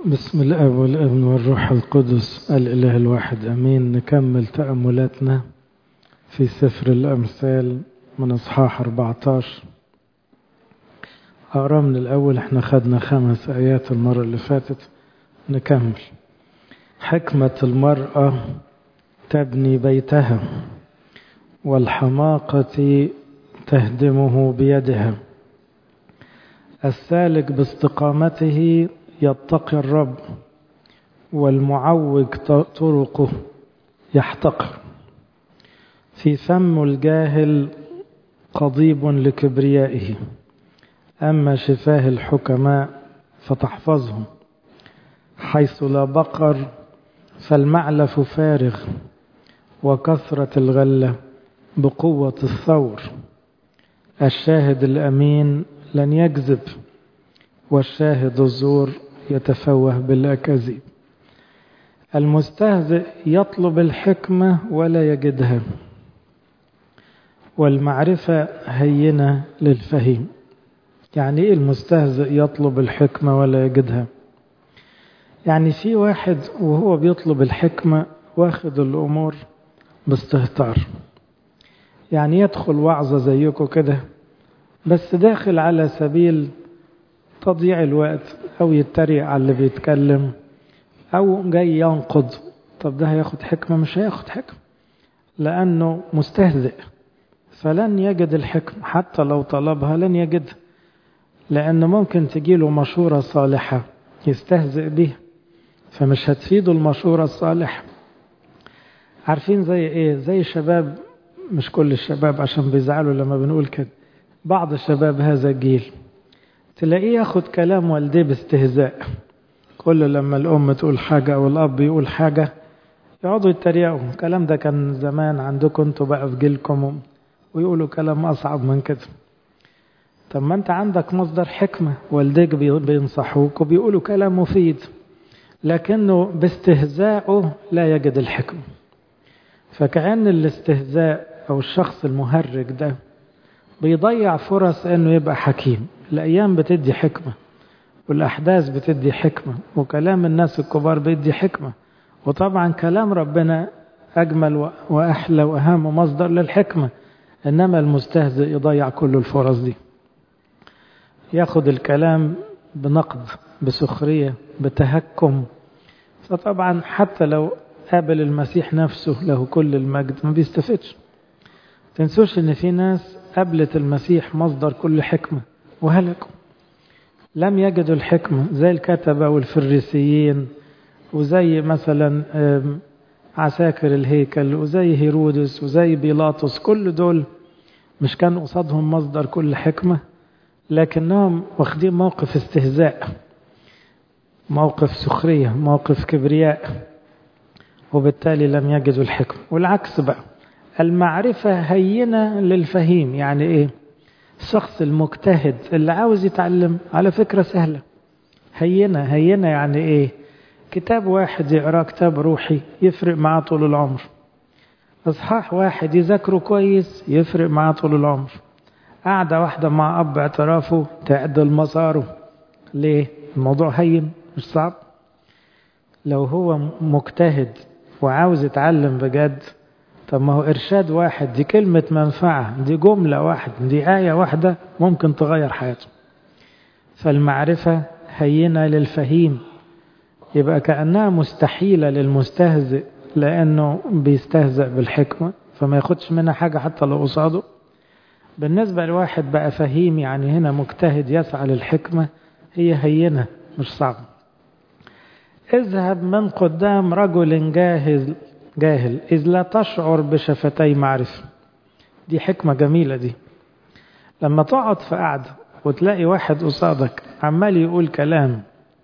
بسم الاب والابن والروح القدس الاله الواحد امين نكمل تاملاتنا في سفر الامثال من اصحاح 14 اقرا من الاول احنا خدنا خمس ايات المره اللي فاتت نكمل حكمه المراه تبني بيتها والحماقه تهدمه بيدها السالك باستقامته يتقي الرب والمعوج طرقه يحتقر في فم الجاهل قضيب لكبريائه أما شفاه الحكماء فتحفظهم حيث لا بقر فالمعلف فارغ وكثرة الغلة بقوة الثور الشاهد الأمين لن يكذب والشاهد الزور يتفوه بالأكاذيب المستهزئ يطلب الحكمة ولا يجدها والمعرفة هينة للفهيم يعني ايه المستهزئ يطلب الحكمة ولا يجدها يعني في واحد وهو بيطلب الحكمة واخد الأمور باستهتار يعني يدخل وعظة زيكم كده بس داخل على سبيل تضييع الوقت أو يتريق على اللي بيتكلم أو جاي ينقض طب ده هياخد حكمة مش هياخد حكمة لأنه مستهزئ فلن يجد الحكمة حتى لو طلبها لن يجدها لأن ممكن تجيله مشورة صالحة يستهزئ بيها فمش هتفيده المشورة الصالحة عارفين زي ايه زي شباب مش كل الشباب عشان بيزعلوا لما بنقول كده بعض شباب هذا الجيل تلاقيه ياخد كلام والديه باستهزاء كل لما الأم تقول حاجة أو الأب يقول حاجة يقعدوا يتريقوا الكلام ده كان زمان عندكم انتوا بقى في جيلكم ويقولوا كلام أصعب من كده طب ما انت عندك مصدر حكمة والديك بينصحوك وبيقولوا كلام مفيد لكنه باستهزائه لا يجد الحكمة فكأن الاستهزاء أو الشخص المهرج ده بيضيع فرص انه يبقى حكيم الايام بتدي حكمه والاحداث بتدي حكمه وكلام الناس الكبار بيدي حكمه وطبعا كلام ربنا اجمل واحلى واهم مصدر للحكمه انما المستهزئ يضيع كل الفرص دي ياخد الكلام بنقد بسخريه بتهكم فطبعا حتى لو قابل المسيح نفسه له كل المجد ما بيستفدش تنسوش ان في ناس قابلت المسيح مصدر كل حكمة وهلكوا لم يجدوا الحكمة زي الكتبة والفريسيين وزي مثلا عساكر الهيكل وزي هيرودس وزي بيلاطس كل دول مش كان قصادهم مصدر كل حكمة لكنهم واخدين موقف استهزاء موقف سخرية موقف كبرياء وبالتالي لم يجدوا الحكمة والعكس بقى المعرفة هينة للفهيم يعني ايه الشخص المجتهد اللي عاوز يتعلم على فكرة سهلة هينة هينة يعني ايه كتاب واحد يقرأ كتاب روحي يفرق معاه طول العمر اصحاح واحد يذاكره كويس يفرق معاه طول العمر قعدة واحدة مع أب اعترافه تعدل مساره ليه الموضوع هين مش صعب لو هو مجتهد وعاوز يتعلم بجد طب ما هو إرشاد واحد دي كلمة منفعة دي جملة واحدة دي آية واحدة ممكن تغير حياته فالمعرفة هينة للفهيم يبقى كأنها مستحيلة للمستهزئ لأنه بيستهزئ بالحكمة فما ياخدش منها حاجة حتى لو قصاده بالنسبة لواحد بقى فهيم يعني هنا مجتهد يسعى للحكمة هي هينة مش صعبة اذهب من قدام رجل جاهز جاهل إذ لا تشعر بشفتي معرفة دي حكمة جميلة دي لما تقعد في قعدة وتلاقي واحد قصادك عمال يقول كلام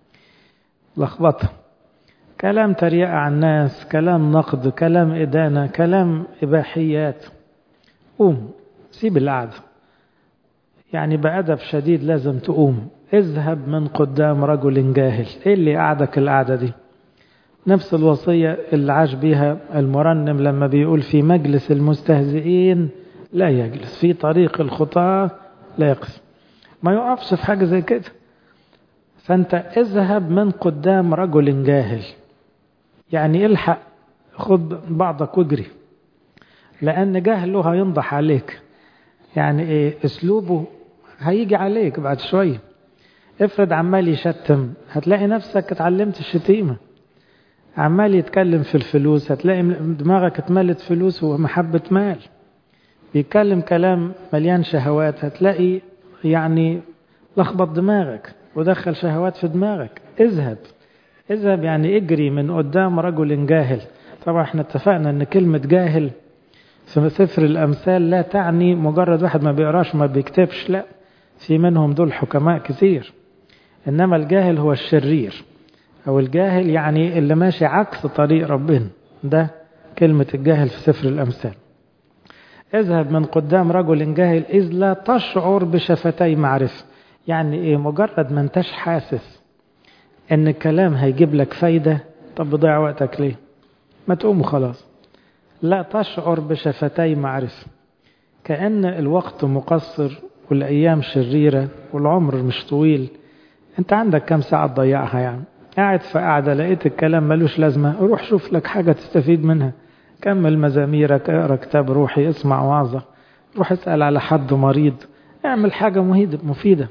لخبطة كلام تريقة على الناس كلام نقد كلام إدانة كلام إباحيات قوم سيب القعدة يعني بأدب شديد لازم تقوم اذهب من قدام رجل جاهل ايه اللي قعدك القعدة دي نفس الوصية اللي عاش بها المرنم لما بيقول في مجلس المستهزئين لا يجلس في طريق الخطاة لا يقف ما يقفش في حاجة زي كده فأنت اذهب من قدام رجل جاهل يعني الحق خد بعضك واجري لأن جهله هينضح عليك يعني ايه اسلوبه هيجي عليك بعد شوية افرض عمال يشتم هتلاقي نفسك اتعلمت الشتيمة عمال يتكلم في الفلوس هتلاقي دماغك اتملت فلوس ومحبة مال بيتكلم كلام مليان شهوات هتلاقي يعني لخبط دماغك ودخل شهوات في دماغك اذهب اذهب يعني اجري من قدام رجل جاهل طبعا احنا اتفقنا ان كلمة جاهل في سفر الامثال لا تعني مجرد واحد ما بيقراش وما بيكتبش لا في منهم دول حكماء كثير انما الجاهل هو الشرير او الجاهل يعني اللي ماشي عكس طريق ربنا ده كلمة الجاهل في سفر الامثال اذهب من قدام رجل جاهل إذ لا تشعر بشفتي معرفة يعني إيه مجرد ما انتش حاسس إن الكلام هيجيب لك فايدة طب بضيع وقتك ليه ما تقوم خلاص لا تشعر بشفتي معرفة كأن الوقت مقصر والأيام شريرة والعمر مش طويل أنت عندك كم ساعة تضيعها يعني قاعد في قاعدة لقيت الكلام ملوش لازمة روح شوف لك حاجة تستفيد منها كمل مزاميرك اقرا كتاب روحي اسمع وعظة روح اسأل على حد مريض اعمل حاجة مفيدة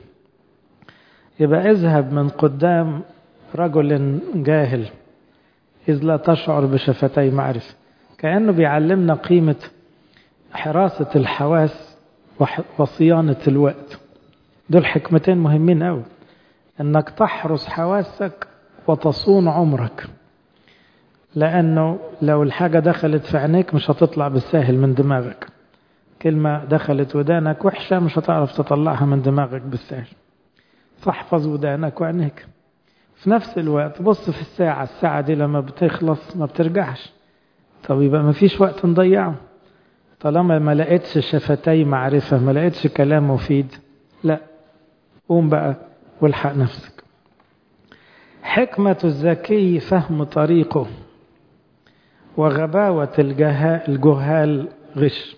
يبقى اذهب من قدام رجل جاهل إذ لا تشعر بشفتي معرفة كأنه بيعلمنا قيمة حراسة الحواس وصيانة الوقت دول حكمتين مهمين أوي أنك تحرس حواسك وتصون عمرك لأنه لو الحاجة دخلت في عينيك مش هتطلع بالساهل من دماغك كلمة دخلت ودانك وحشة مش هتعرف تطلعها من دماغك بالساهل فاحفظ ودانك وعينيك في نفس الوقت بص في الساعة الساعة دي لما بتخلص ما بترجعش طب يبقى ما فيش وقت نضيعه طالما ما لقيتش شفتي معرفة ما لقيتش كلام مفيد لا قوم بقى والحق نفسك حكمة الذكي فهم طريقه وغباوة الجهال غش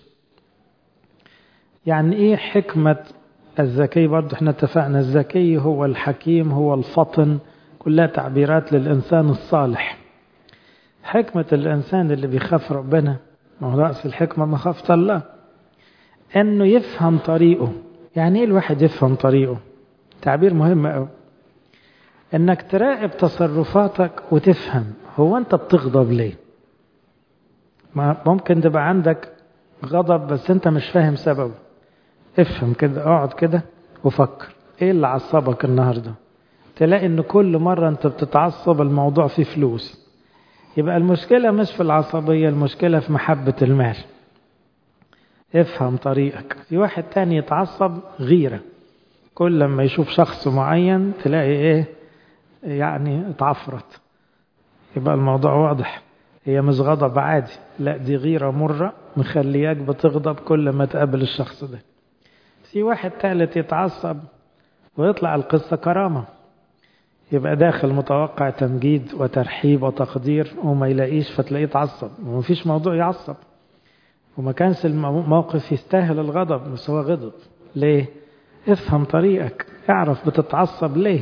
يعني ايه حكمة الذكي برضه احنا اتفقنا الذكي هو الحكيم هو الفطن كلها تعبيرات للإنسان الصالح حكمة الإنسان اللي بيخاف ربنا ما هو رأس الحكمة مخافة الله انه يفهم طريقه يعني ايه الواحد يفهم طريقه تعبير مهم قوي انك تراقب تصرفاتك وتفهم هو انت بتغضب ليه ما ممكن تبقى عندك غضب بس انت مش فاهم سببه افهم كده اقعد كده وفكر ايه اللي عصبك النهارده تلاقي ان كل مرة انت بتتعصب الموضوع فيه فلوس يبقى المشكلة مش في العصبية المشكلة في محبة المال افهم طريقك في واحد تاني يتعصب غيرة كل لما يشوف شخص معين تلاقي ايه يعني اتعفرت يبقى الموضوع واضح هي مش غضب عادي لا دي غيرة مرة مخلياك بتغضب كل ما تقابل الشخص ده في واحد ثالث يتعصب ويطلع القصة كرامة يبقى داخل متوقع تمجيد وترحيب وتقدير وما يلاقيش فتلاقيه يتعصب ومفيش موضوع يعصب وما كانش الموقف يستاهل الغضب بس هو غضب ليه افهم طريقك اعرف بتتعصب ليه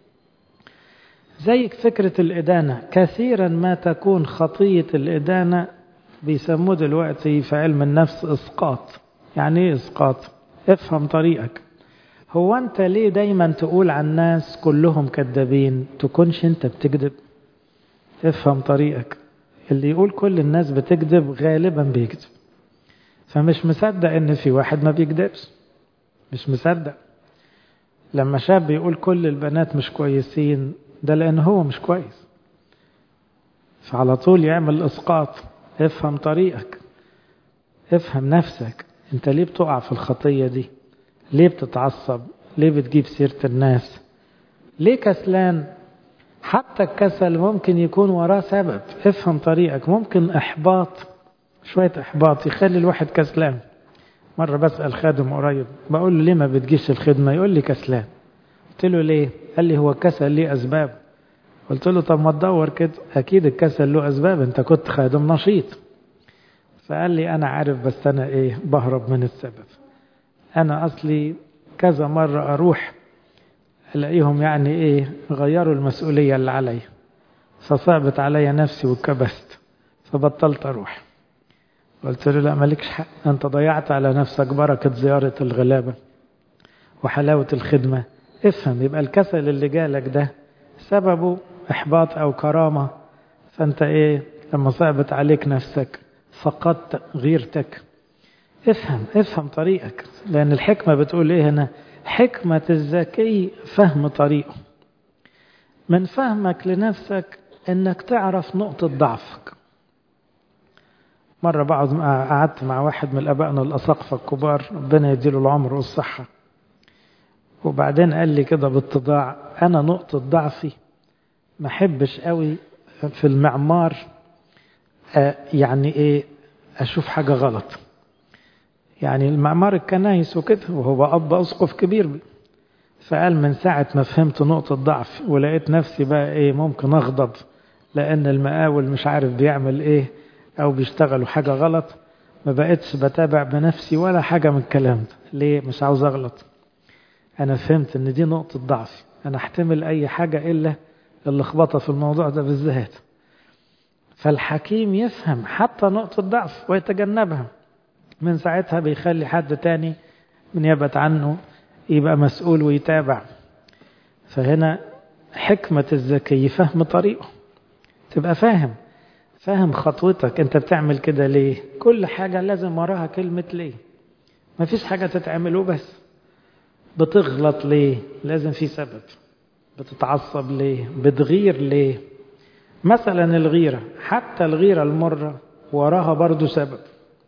زي فكرة الإدانة كثيرا ما تكون خطية الإدانة بيسموه دلوقتي في علم النفس إسقاط يعني إيه إسقاط افهم طريقك هو أنت ليه دايما تقول عن الناس كلهم كذابين تكونش أنت بتكذب افهم طريقك اللي يقول كل الناس بتكذب غالبا بيكذب فمش مصدق ان في واحد ما بيكذبش مش مصدق لما شاب يقول كل البنات مش كويسين ده لان هو مش كويس فعلى طول يعمل اسقاط افهم طريقك افهم نفسك انت ليه بتقع في الخطية دي ليه بتتعصب ليه بتجيب سيرة الناس ليه كسلان حتى الكسل ممكن يكون وراه سبب افهم طريقك ممكن احباط شوية احباط يخلي الواحد كسلان مرة بسأل خادم قريب بقول له ليه ما بتجيش الخدمة يقول لي كسلان قلت له ليه قال لي هو الكسل ليه أسباب قلت له طب ما تدور كده أكيد الكسل له أسباب أنت كنت خادم نشيط فقال لي أنا عارف بس أنا إيه بهرب من السبب أنا أصلي كذا مرة أروح الاقيهم يعني ايه غيروا المسؤولية اللي عليا فصعبت عليا نفسي وكبست فبطلت اروح قلت له لا مالكش حق انت ضيعت على نفسك بركة زيارة الغلابة وحلاوة الخدمة افهم يبقى الكسل اللي جالك ده سببه احباط او كرامة فانت ايه لما صعبت عليك نفسك فقدت غيرتك افهم افهم طريقك لان الحكمة بتقول ايه هنا حكمة الذكي فهم طريقه من فهمك لنفسك انك تعرف نقطة ضعفك مرة بعض قعدت مع واحد من الابائنا الاساقفة الكبار ربنا يديله العمر والصحة وبعدين قال لي كده باتضاع انا نقطة ضعفي ما احبش قوي في المعمار يعني ايه اشوف حاجة غلط يعني المعمار الكنايس وكده وهو اب اسقف كبير فقال من ساعة ما فهمت نقطة ضعف ولقيت نفسي بقى ايه ممكن اغضب لان المقاول مش عارف بيعمل ايه او بيشتغلوا حاجة غلط ما بقتش بتابع بنفسي ولا حاجة من الكلام ده ليه مش عاوز اغلط انا فهمت ان دي نقطة ضعفي انا احتمل اي حاجة الا اللخبطة في الموضوع ده بالذات فالحكيم يفهم حتى نقطة ضعف ويتجنبها من ساعتها بيخلي حد تاني من يبت عنه يبقى مسؤول ويتابع فهنا حكمة الذكي فهم طريقه تبقى فاهم فاهم خطوتك انت بتعمل كده ليه كل حاجة لازم وراها كلمة ليه مفيش حاجة تتعمله بس بتغلط ليه لازم في سبب بتتعصب ليه بتغير ليه مثلا الغيرة حتى الغيرة المرة وراها برضو سبب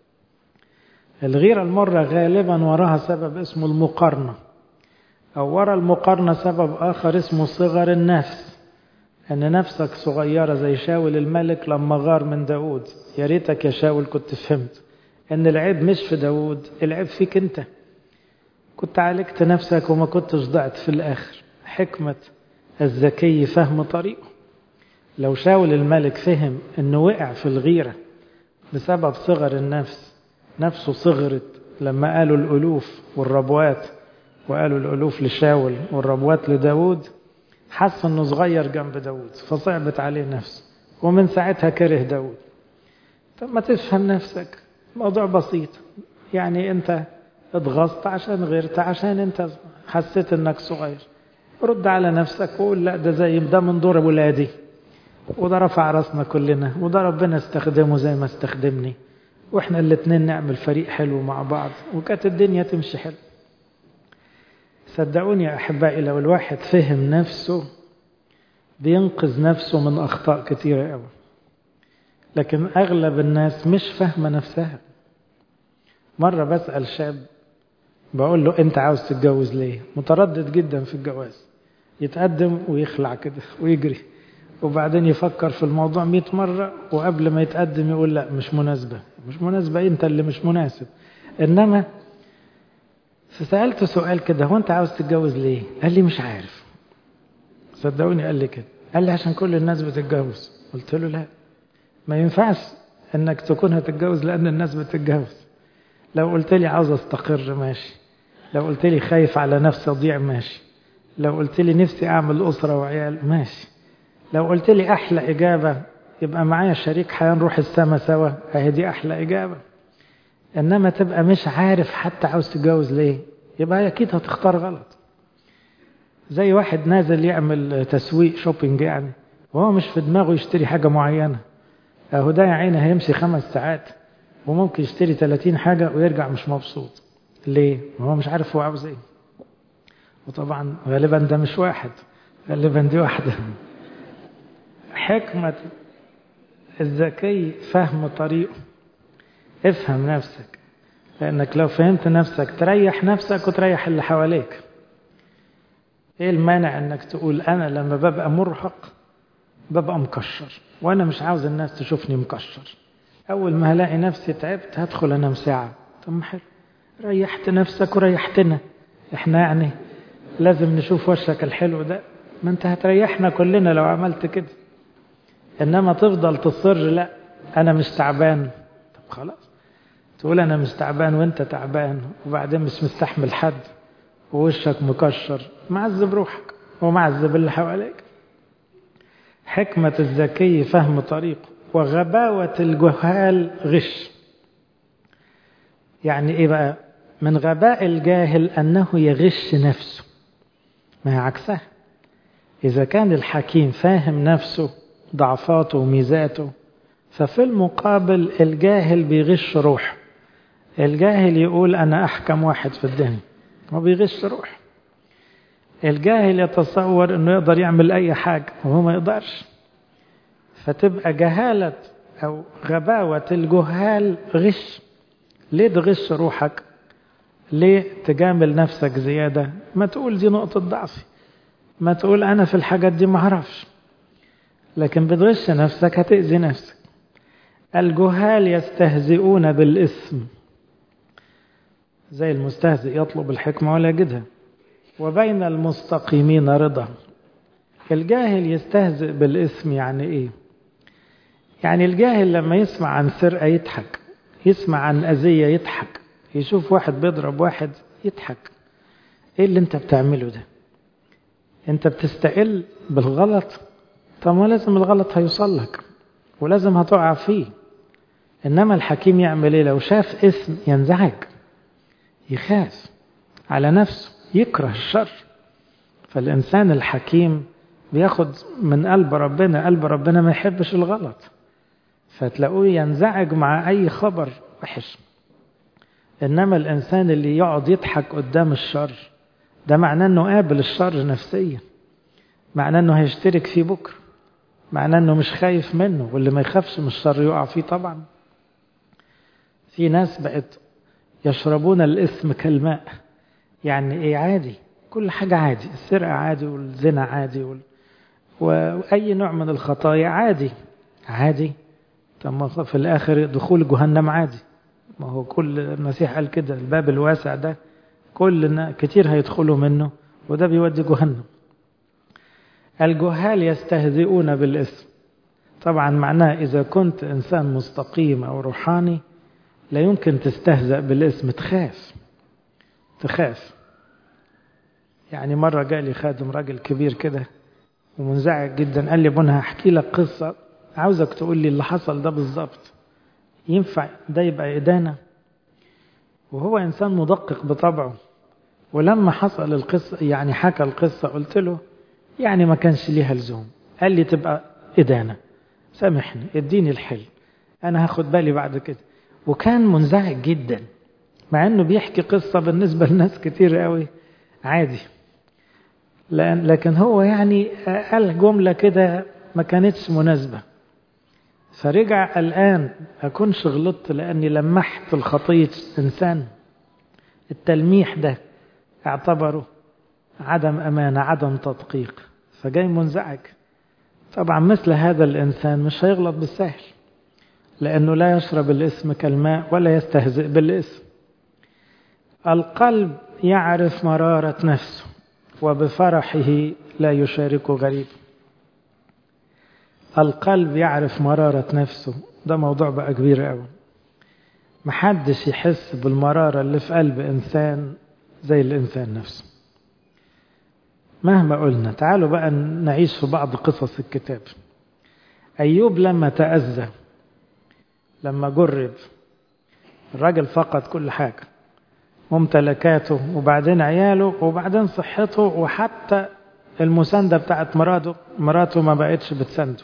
الغيرة المرة غالبا وراها سبب اسمه المقارنة أو ورا المقارنة سبب آخر اسمه صغر النفس أن نفسك صغيرة زي شاول الملك لما غار من داود يا ريتك يا شاول كنت فهمت أن العيب مش في داود العيب فيك أنت كنت عالجت نفسك وما كنتش ضعت في الآخر حكمة الذكي فهم طريقه لو شاول الملك فهم أنه وقع في الغيرة بسبب صغر النفس نفسه صغرت لما قالوا الألوف والربوات وقالوا الألوف لشاول والربوات لداود حس أنه صغير جنب داود فصعبت عليه نفسه ومن ساعتها كره داود طب ما تفهم نفسك موضوع بسيط يعني أنت اتغصت عشان غيرت عشان أنت حسيت أنك صغير رد على نفسك وقول لا ده زي ده من دور ولادي وده رفع راسنا كلنا وده ربنا استخدمه زي ما استخدمني واحنا الاتنين نعمل فريق حلو مع بعض وكانت الدنيا تمشي حلو صدقوني يا احبائي لو الواحد فهم نفسه بينقذ نفسه من اخطاء كتيره قوي لكن اغلب الناس مش فاهمه نفسها مره بسال شاب بقول له انت عاوز تتجوز ليه متردد جدا في الجواز يتقدم ويخلع كده ويجري وبعدين يفكر في الموضوع مئة مرة وقبل ما يتقدم يقول لا مش مناسبة مش مناسبة انت اللي مش مناسب انما فسألته سؤال كده هو انت عاوز تتجوز ليه قال لي مش عارف صدقوني قال لي كده قال لي عشان كل الناس بتتجوز قلت له لا ما ينفعش انك تكون هتتجوز لان الناس بتتجوز لو قلت لي عاوز استقر ماشي لو قلت لي خايف على نفسي اضيع ماشي لو قلت لي نفسي اعمل اسره وعيال ماشي لو قلت لي احلى اجابه يبقى معايا شريك حياه نروح السما سوا اهي دي احلى اجابه انما تبقى مش عارف حتى عاوز تتجوز ليه يبقى اكيد هتختار غلط زي واحد نازل يعمل تسويق شوبينج يعني وهو مش في دماغه يشتري حاجه معينه اهو ده يا عيني هيمشي خمس ساعات وممكن يشتري 30 حاجه ويرجع مش مبسوط ليه هو مش عارف هو عاوز ايه وطبعا غالبا ده مش واحد غالبا دي واحده حكمة الذكي فهم طريقه افهم نفسك لأنك لو فهمت نفسك تريح نفسك وتريح اللي حواليك ايه المانع انك تقول انا لما ببقى مرهق ببقى مكشر وانا مش عاوز الناس تشوفني مكشر اول ما هلاقي نفسي تعبت هدخل انام ساعة طب ما حلو ريحت نفسك وريحتنا احنا يعني لازم نشوف وشك الحلو ده ما انت هتريحنا كلنا لو عملت كده انما تفضل تصر لا انا مش تعبان طب خلاص تقول انا مش تعبان وانت تعبان وبعدين مش مستحمل حد ووشك مكشر معذب روحك ومعذب اللي حواليك حكمة الذكي فهم طريقه وغباوة الجهال غش يعني ايه بقى من غباء الجاهل انه يغش نفسه ما هي عكسها اذا كان الحكيم فاهم نفسه ضعفاته وميزاته ففي المقابل الجاهل بيغش روحه الجاهل يقول انا احكم واحد في الدنيا هو بيغش روح الجاهل يتصور انه يقدر يعمل اي حاجه وهو ما يقدرش فتبقى جهاله او غباوه الجهال غش ليه تغش روحك ليه تجامل نفسك زياده ما تقول دي نقطه ضعفي ما تقول انا في الحاجات دي ما اعرفش لكن بتغش نفسك هتاذي نفسك الجهال يستهزئون بالاسم زي المستهزئ يطلب الحكمة ولا يجدها وبين المستقيمين رضا الجاهل يستهزئ بالاسم يعني ايه يعني الجاهل لما يسمع عن سرقة يضحك يسمع عن أذية يضحك يشوف واحد بيضرب واحد يضحك ايه اللي انت بتعمله ده انت بتستقل بالغلط طب ما لازم الغلط هيوصل لك ولازم هتقع فيه انما الحكيم يعمل ايه لو شاف اسم ينزعج يخاف على نفسه يكره الشر فالإنسان الحكيم بياخد من قلب ربنا قلب ربنا ما يحبش الغلط فتلاقوه ينزعج مع أي خبر وحش إنما الإنسان اللي يقعد يضحك قدام الشر ده معناه إنه قابل الشر نفسيا معناه إنه هيشترك فيه بكرة معناه إنه مش خايف منه واللي ما يخافش من الشر يقع فيه طبعا في ناس بقت يشربون الاسم كالماء يعني ايه عادي كل حاجة عادي السرقة عادي والزنا عادي وال... وأي نوع من الخطايا عادي عادي طب في الآخر دخول جهنم عادي ما هو كل المسيح قال كده الباب الواسع ده كل كتير هيدخلوا منه وده بيودي جهنم الجهال يستهزئون بالاسم طبعا معناه إذا كنت إنسان مستقيم أو روحاني لا يمكن تستهزأ بالاسم تخاف تخاف يعني مرة جالي خادم راجل كبير كده ومنزعج جدا قال لي بنا هحكي لك قصة عاوزك تقول لي اللي حصل ده بالظبط ينفع ده يبقى إدانة وهو إنسان مدقق بطبعه ولما حصل القصة يعني حكى القصة قلت له يعني ما كانش ليها لزوم قال لي تبقى إدانة سامحني اديني الحل أنا هاخد بالي بعد كده وكان منزعج جدا مع انه بيحكي قصة بالنسبة لناس كتير قوي عادي لأن لكن هو يعني قال جملة كده ما كانتش مناسبة فرجع الآن أكونش غلطت لأني لمحت الخطية إنسان التلميح ده اعتبره عدم أمانة عدم تدقيق فجاي منزعج طبعا مثل هذا الإنسان مش هيغلط بالسهل لأنه لا يشرب الاسم كالماء ولا يستهزئ بالاسم القلب يعرف مرارة نفسه وبفرحه لا يشارك غريب القلب يعرف مرارة نفسه ده موضوع بقى كبير قوي محدش يحس بالمرارة اللي في قلب إنسان زي الإنسان نفسه مهما قلنا تعالوا بقى نعيش في بعض قصص الكتاب أيوب لما تأذى لما جرب الراجل فقد كل حاجة ممتلكاته وبعدين عياله وبعدين صحته وحتى المساندة بتاعت مراته مراته ما بقتش بتسنده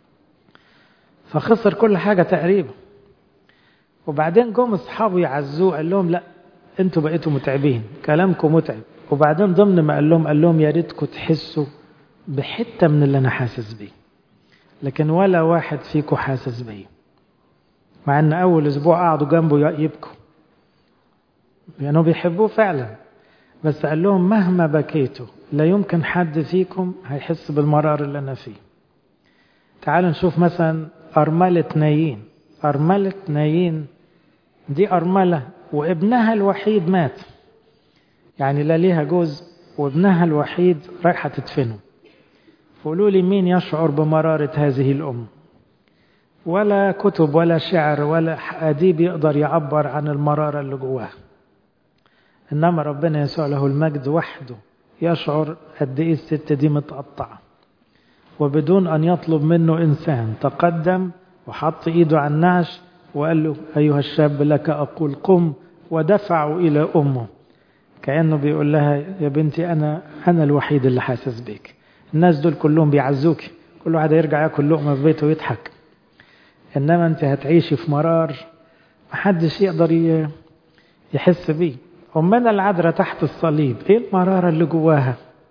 فخسر كل حاجة تقريبا وبعدين جم اصحابه يعزوه قال لهم لا انتوا بقيتوا متعبين كلامكم متعب وبعدين ضمن ما قال لهم قال لهم يا ريتكم تحسوا بحته من اللي انا حاسس بيه لكن ولا واحد فيكم حاسس بيه مع ان اول اسبوع قعدوا جنبه يبكوا لانه بيحبوه فعلا بس قال لهم مهما بكيتوا لا يمكن حد فيكم هيحس بالمرار اللي انا فيه تعالوا نشوف مثلا أرملة نايين أرملة نايين دي أرملة وابنها الوحيد مات يعني لا ليها جوز وابنها الوحيد رايحة تدفنه فقولوا لي مين يشعر بمرارة هذه الأم ولا كتب ولا شعر ولا أديب يقدر يعبر عن المرارة اللي جواها إنما ربنا يسوع له المجد وحده يشعر قد إيه الست دي متقطعة وبدون أن يطلب منه إنسان تقدم وحط إيده على النعش وقال له أيها الشاب لك أقول قم ودفعوا إلى أمه كأنه بيقول لها يا بنتي أنا أنا الوحيد اللي حاسس بيك الناس دول كلهم بيعزوك كل واحد يرجع ياكل لقمة في بيته ويضحك إنما أنت هتعيشي في مرار محدش يقدر يحس بيه أمنا العذراء تحت الصليب إيه المرارة اللي جواها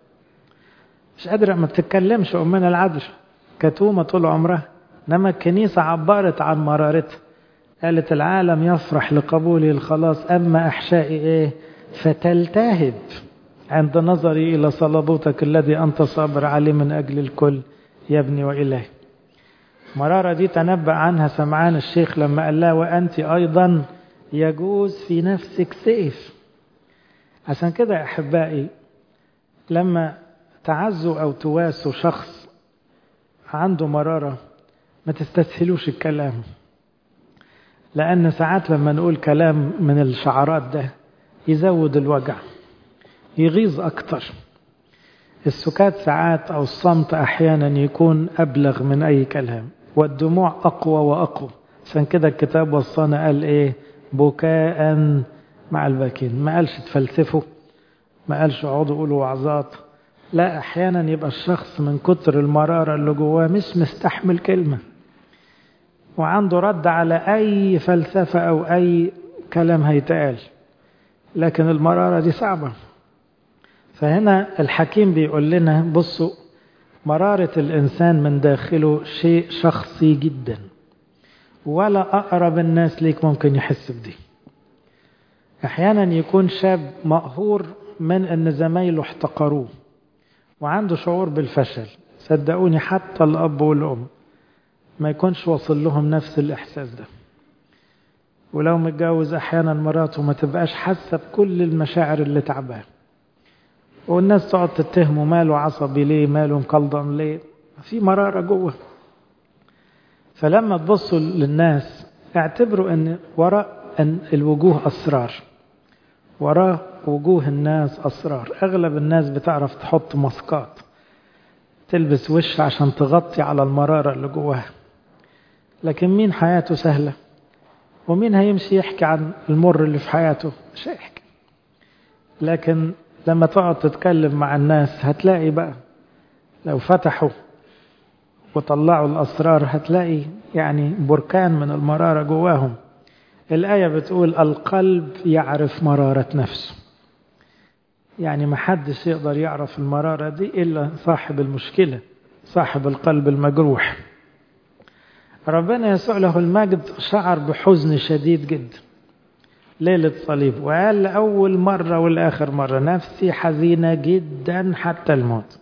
مش قادرة ما بتتكلمش أمنا العذراء كتومة طول عمرها إنما الكنيسة عبرت عن مرارتها قالت العالم يفرح لقبولي الخلاص أما أحشائي إيه فتلتهب عند نظري إلى صلبوتك الذي أنت صابر عليه من أجل الكل يا ابني وإلهي مرارة دي تنبأ عنها سمعان الشيخ لما قال لها وأنت أيضا يجوز في نفسك سيف عشان كده يا أحبائي لما تعزوا أو تواسوا شخص عنده مرارة ما تستسهلوش الكلام لأن ساعات لما نقول كلام من الشعارات ده يزود الوجع يغيظ أكتر السكات ساعات أو الصمت أحيانا يكون أبلغ من أي كلام والدموع أقوى وأقوى عشان كده الكتاب وصانا قال إيه بكاء مع الباكين ما قالش تفلسفوا ما قالش اقعدوا قولوا وعظات لا أحيانا يبقى الشخص من كتر المرارة اللي جواه مش مستحمل كلمة وعنده رد على أي فلسفة أو أي كلام هيتقال لكن المرارة دي صعبة فهنا الحكيم بيقول لنا بصوا مرارة الإنسان من داخله شيء شخصي جدا ولا أقرب الناس ليك ممكن يحس بدي أحيانا يكون شاب مقهور من أن زمايله احتقروه وعنده شعور بالفشل صدقوني حتى الأب والأم ما يكونش وصل لهم نفس الإحساس ده ولو متجوز أحيانا مراته ما تبقاش حاسة بكل المشاعر اللي تعباه والناس تقعد تتهمه ماله عصبي ليه ماله مقلضم ليه في مرارة جوه فلما تبصوا للناس اعتبروا ان وراء أن الوجوه أسرار وراء وجوه الناس أسرار أغلب الناس بتعرف تحط ماسكات تلبس وش عشان تغطي على المرارة اللي جواها لكن مين حياته سهلة ومين هيمشي يحكي عن المر اللي في حياته مش هيحكي لكن لما تقعد تتكلم مع الناس هتلاقي بقى لو فتحوا وطلعوا الأسرار هتلاقي يعني بركان من المرارة جواهم الآية بتقول القلب يعرف مرارة نفسه يعني ما حدش يقدر يعرف المرارة دي إلا صاحب المشكلة صاحب القلب المجروح ربنا يسوع له المجد شعر بحزن شديد جدا ليلة صليب وقال لأول مرة والآخر مرة نفسي حزينة جدا حتى الموت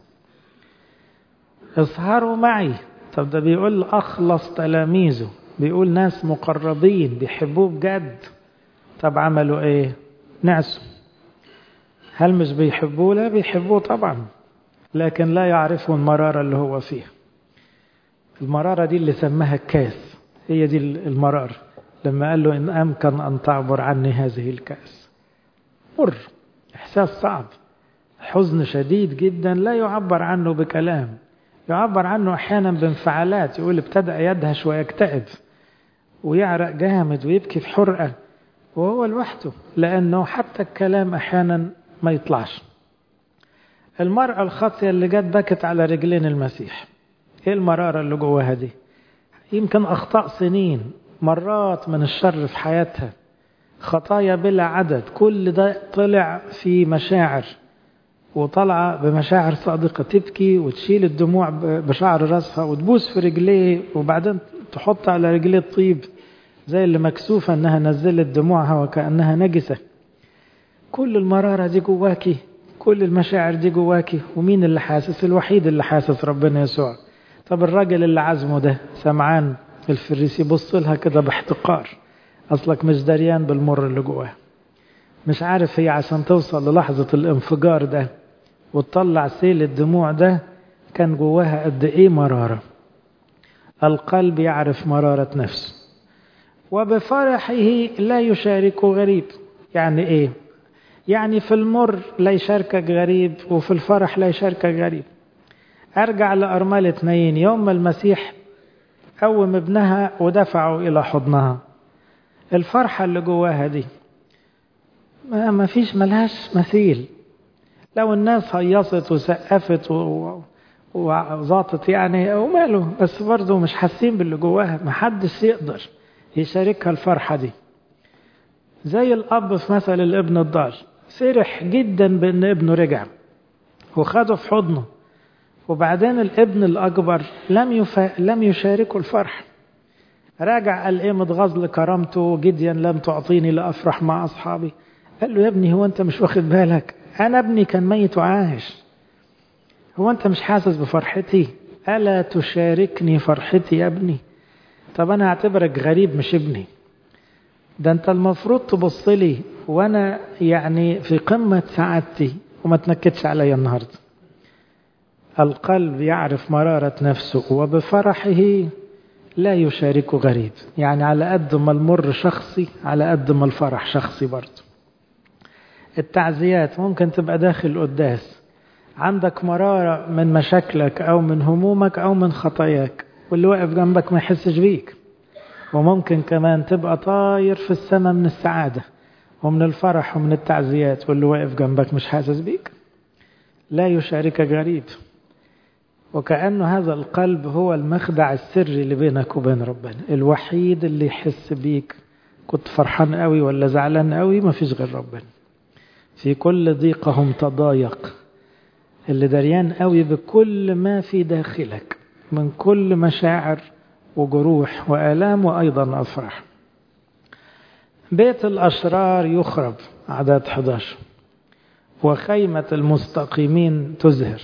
اسهروا معي طب ده بيقول أخلص تلاميذه بيقول ناس مقربين بيحبوه بجد طب عملوا ايه نعسوا هل مش بيحبوه لا بيحبوه طبعا لكن لا يعرفوا المرارة اللي هو فيها المرارة دي اللي سماها الكاس هي دي المرارة لما قال له إن أمكن أن تعبر عني هذه الكأس مر إحساس صعب حزن شديد جدا لا يعبر عنه بكلام يعبر عنه أحيانا بانفعالات يقول ابتدأ يدهش ويكتئب ويعرق جامد ويبكي في حرقة وهو لوحده لأنه حتى الكلام أحيانا ما يطلعش المرأة الخاطية اللي جت بكت على رجلين المسيح ايه المرارة اللي جواها دي يمكن أخطاء سنين مرات من الشر في حياتها خطايا بلا عدد كل ده طلع في مشاعر وطالعة بمشاعر صادقة تبكي وتشيل الدموع بشعر راسها وتبوس في رجليه وبعدين تحط على رجليه الطيب زي اللي مكسوفة انها نزلت دموعها وكأنها نجسة كل المرارة دي جواكي كل المشاعر دي جواكي ومين اللي حاسس الوحيد اللي حاسس ربنا يسوع طب الراجل اللي عزمه ده سمعان الفريسي يبص لها كده باحتقار اصلك مش دريان بالمر اللي جواه مش عارف هي عشان توصل للحظة الانفجار ده وتطلع سيل الدموع ده كان جواها قد ايه مرارة القلب يعرف مرارة نفسه وبفرحه لا يشارك غريب يعني ايه يعني في المر لا يشاركك غريب وفي الفرح لا يشاركك غريب أرجع لأرملة نايين يوم ما المسيح قوم ابنها ودفعه إلى حضنها الفرحة اللي جواها دي ما ما فيش ملهاش مثيل لو الناس هيصت وسقفت و... وزاطت يعني وماله بس برضه مش حاسين باللي جواها محدش يقدر يشاركها الفرحة دي زي الأب في مثل الابن الضال فرح جدا بأن ابنه رجع وخده في حضنه وبعدين الابن الأكبر لم يفا... لم يشاركه الفرح راجع قال ايه متغاظ لكرامته جديا لم تعطيني لأفرح مع أصحابي قال له يا ابني هو أنت مش واخد بالك أنا ابني كان ميت وعايش هو أنت مش حاسس بفرحتي ألا تشاركني فرحتي يا ابني طب أنا أعتبرك غريب مش ابني ده أنت المفروض تبص لي وأنا يعني في قمة سعادتي وما تنكدش عليا النهاردة القلب يعرف مرارة نفسه وبفرحه لا يشارك غريب يعني على قد ما المر شخصي على قد ما الفرح شخصي برضه التعزيات ممكن تبقى داخل قداس عندك مرارة من مشاكلك أو من همومك أو من خطاياك واللي واقف جنبك ما يحسش بيك وممكن كمان تبقى طاير في السماء من السعادة ومن الفرح ومن التعزيات واللي واقف جنبك مش حاسس بيك لا يشاركك غريب وكأن هذا القلب هو المخدع السري اللي بينك وبين ربنا الوحيد اللي يحس بيك كنت فرحان قوي ولا زعلان قوي ما فيش غير ربنا في كل ضيقهم تضايق اللي دريان قوي بكل ما في داخلك من كل مشاعر وجروح وآلام وأيضا أفراح بيت الأشرار يخرب عدد 11 وخيمة المستقيمين تزهر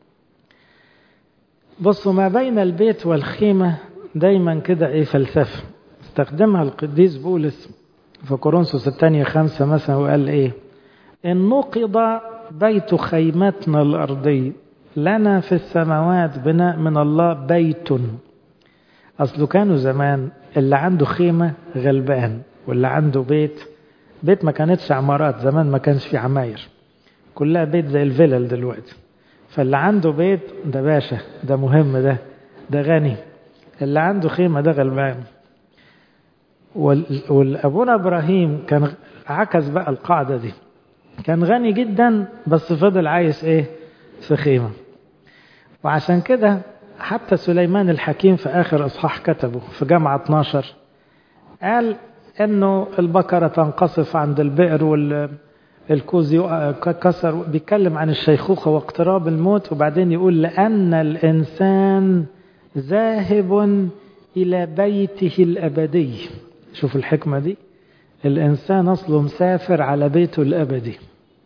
بصوا ما بين البيت والخيمة دايما كده ايه فلسفة استخدمها القديس بولس في كورنثوس الثانية خمسة مثلا وقال ايه إن نقض بيت خيمتنا الأرضي لنا في السماوات بناء من الله بيت أصله كانوا زمان اللي عنده خيمة غلبان واللي عنده بيت بيت ما كانتش عمارات زمان ما كانش في عماير كلها بيت زي الفلل دلوقتي فاللي عنده بيت ده باشا ده مهم ده ده غني اللي عنده خيمة ده غلبان والأبونا إبراهيم كان عكس بقى القاعدة دي كان غني جدا بس فضل عايش ايه في خيمة وعشان كده حتى سليمان الحكيم في آخر إصحاح كتبه في جامعة 12 قال انه البقرة تنقصف عند البئر والكوز كسر بيتكلم عن الشيخوخة واقتراب الموت وبعدين يقول لأن الإنسان ذاهب إلى بيته الأبدي شوف الحكمة دي الإنسان أصله مسافر على بيته الأبدي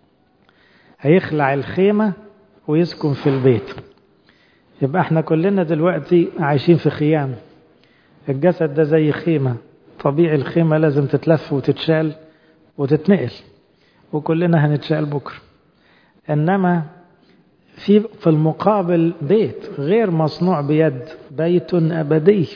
هيخلع الخيمة ويسكن في البيت يبقى احنا كلنا دلوقتي عايشين في خيام الجسد ده زي خيمة طبيعي الخيمة لازم تتلف وتتشال وتتنقل وكلنا هنتشال بكرة إنما في في المقابل بيت غير مصنوع بيد بيت أبدي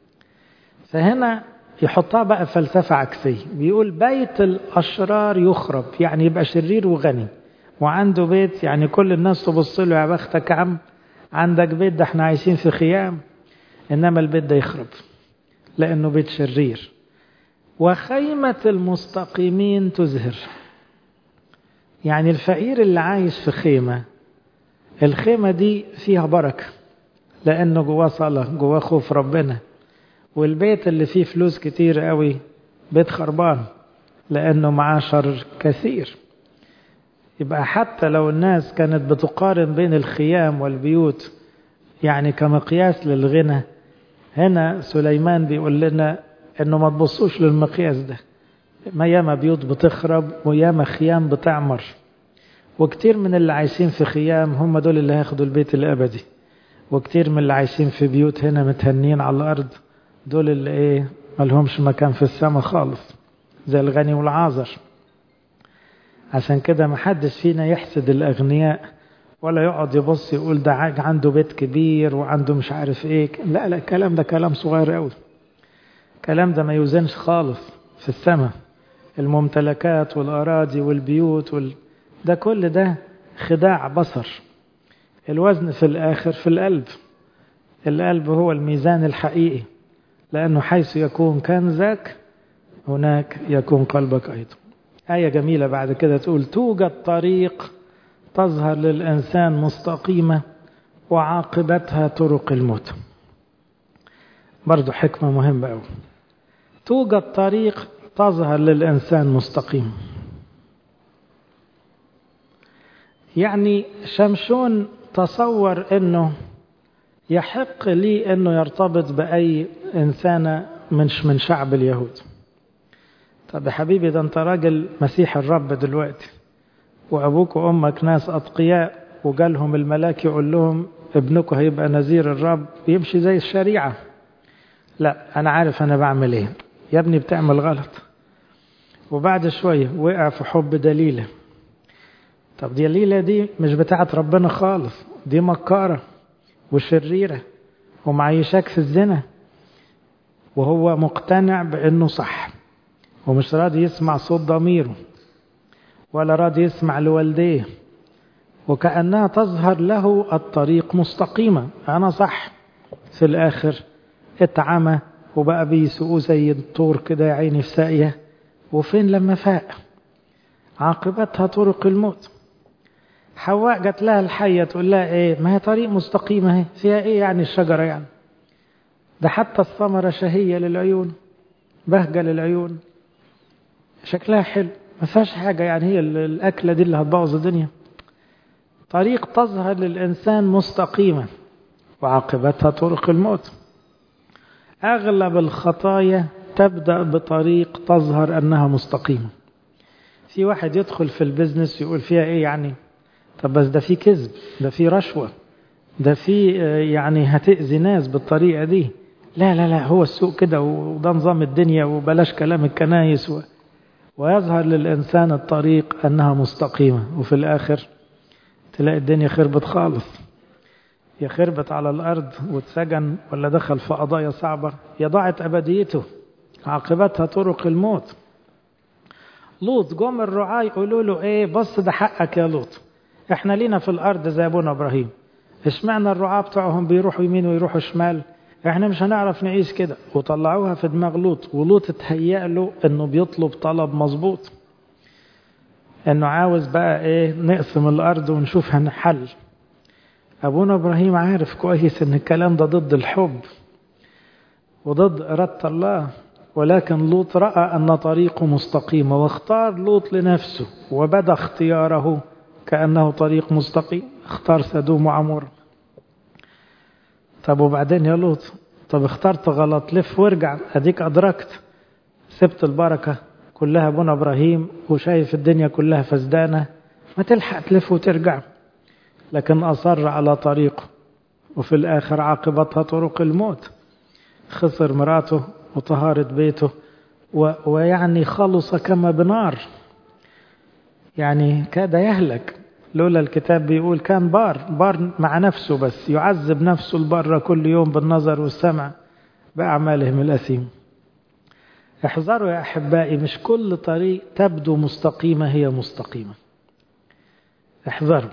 فهنا يحطها بقى فلسفة عكسية بيقول بيت الأشرار يخرب يعني يبقى شرير وغني وعنده بيت يعني كل الناس تبص له يا بختك يا عم عندك بيت ده احنا عايشين في خيام إنما البيت ده يخرب لأنه بيت شرير وخيمة المستقيمين تزهر يعني الفقير اللي عايش في خيمة الخيمة دي فيها بركة لأنه جواه صلاة جواه خوف ربنا والبيت اللي فيه فلوس كتير قوي بيت خربان لأنه معاه شر كثير يبقى حتى لو الناس كانت بتقارن بين الخيام والبيوت يعني كمقياس للغنى هنا سليمان بيقول لنا انه ما تبصوش للمقياس ده ما ياما بيوت بتخرب وياما خيام بتعمر وكتير من اللي عايشين في خيام هم دول اللي هياخدوا البيت الابدي وكتير من اللي عايشين في بيوت هنا متهنين على الارض دول اللي ايه ملهمش مكان في السماء خالص زي الغني والعازر عشان كده محدش فينا يحسد الاغنياء ولا يقعد يبص يقول ده عنده بيت كبير وعنده مش عارف ايه لا لا الكلام ده كلام صغير قوي الكلام ده ما يوزنش خالص في السماء الممتلكات والأراضي والبيوت وال... ده كل ده خداع بصر الوزن في الآخر في القلب القلب هو الميزان الحقيقي لأنه حيث يكون كنزك هناك يكون قلبك أيضا آية جميلة بعد كده تقول توجد طريق تظهر للإنسان مستقيمة وعاقبتها طرق الموت برضو حكمة مهمة أوي توجد طريق تظهر للإنسان مستقيم يعني شمشون تصور أنه يحق لي أنه يرتبط بأي إنسانة من من شعب اليهود طب يا حبيبي ده أنت راجل مسيح الرب دلوقتي وأبوك وأمك ناس أتقياء وجالهم الملاك يقول لهم ابنكم هيبقى نذير الرب يمشي زي الشريعة لا أنا عارف أنا بعمل إيه يا ابني بتعمل غلط وبعد شوية وقع في حب دليلة طب دليلة دي مش بتاعت ربنا خالص دي مكارة وشريرة ومعيشاك في الزنا وهو مقتنع بأنه صح ومش راضي يسمع صوت ضميره ولا راضي يسمع لوالديه وكأنها تظهر له الطريق مستقيمة أنا صح في الآخر اتعمى وبقى بيسوقوه زي الطور كده يا عيني في ساقية وفين لما فاق عاقبتها طرق الموت حواء جات لها الحية تقول لها ايه ما هي طريق مستقيمة اهي فيها ايه يعني الشجرة يعني ده حتى الثمرة شهية للعيون بهجة للعيون شكلها حلو ما فيهاش حاجة يعني هي الأكلة دي اللي هتبوظ الدنيا طريق تظهر للإنسان مستقيمة وعاقبتها طرق الموت أغلب الخطايا تبدأ بطريق تظهر أنها مستقيمة في واحد يدخل في البزنس يقول فيها إيه يعني طب بس ده في كذب ده في رشوة ده في يعني هتأذي ناس بالطريقة دي لا لا لا هو السوق كده وده نظام الدنيا وبلاش كلام الكنايس و... ويظهر للإنسان الطريق أنها مستقيمة وفي الآخر تلاقي الدنيا خربت خالص يا خربت على الأرض واتسجن ولا دخل في قضايا صعبة يا ضاعت أبديته عاقبتها طرق الموت لوط جم الرعاة يقولوا له ايه بص ده حقك يا لوط احنا لينا في الارض زي ابونا ابراهيم اشمعنى الرعاة بتوعهم بيروحوا يمين ويروحوا شمال احنا مش هنعرف نعيش كده وطلعوها في دماغ لوط ولوط اتهيأ له انه بيطلب طلب مظبوط انه عاوز بقى ايه نقسم الارض ونشوف هنحل ابونا ابراهيم عارف كويس ان الكلام ده ضد الحب وضد اراده الله ولكن لوط راى ان طريقه مستقيمه واختار لوط لنفسه وبدا اختياره كانه طريق مستقيم اختار سدوم وعمور طب وبعدين يا لوط طب اخترت غلط لف وارجع اديك ادركت سبت البركه كلها ابونا ابراهيم وشايف الدنيا كلها فسدانه ما تلحق تلف وترجع لكن اصر على طريقه وفي الاخر عاقبتها طرق الموت خسر مراته وطهارة بيته و... ويعني خلص كما بنار يعني كاد يهلك لولا الكتاب بيقول كان بار بار مع نفسه بس يعذب نفسه البر كل يوم بالنظر والسمع بأعمالهم الأثيم احذروا يا أحبائي مش كل طريق تبدو مستقيمة هي مستقيمة احذروا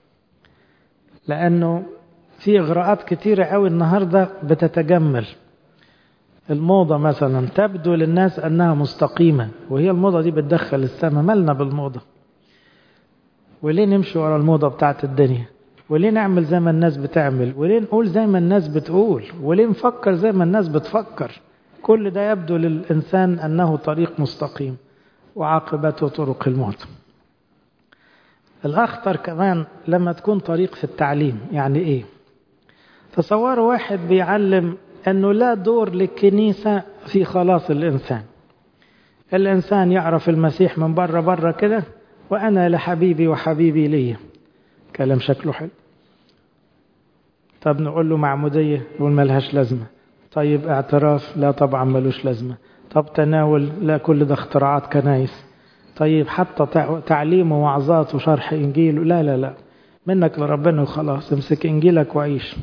لأنه في إغراءات كتيرة قوي النهاردة بتتجمل الموضة مثلا تبدو للناس أنها مستقيمة وهي الموضة دي بتدخل السماء مالنا بالموضة وليه نمشي ورا الموضة بتاعت الدنيا وليه نعمل زي ما الناس بتعمل وليه نقول زي ما الناس بتقول وليه نفكر زي ما الناس بتفكر كل ده يبدو للإنسان أنه طريق مستقيم وعاقبته طرق الموت الأخطر كمان لما تكون طريق في التعليم يعني إيه تصوروا واحد بيعلم أنه لا دور للكنيسة في خلاص الإنسان الإنسان يعرف المسيح من بره بره كده وأنا لحبيبي وحبيبي لي كلام شكله حلو طب نقول له معمودية يقول ملهاش لازمة طيب اعتراف لا طبعا ملوش لازمة طب تناول لا كل ده اختراعات كنايس طيب حتى تعليم ووعظات وشرح إنجيل لا لا لا منك لربنا وخلاص امسك إنجيلك وعيش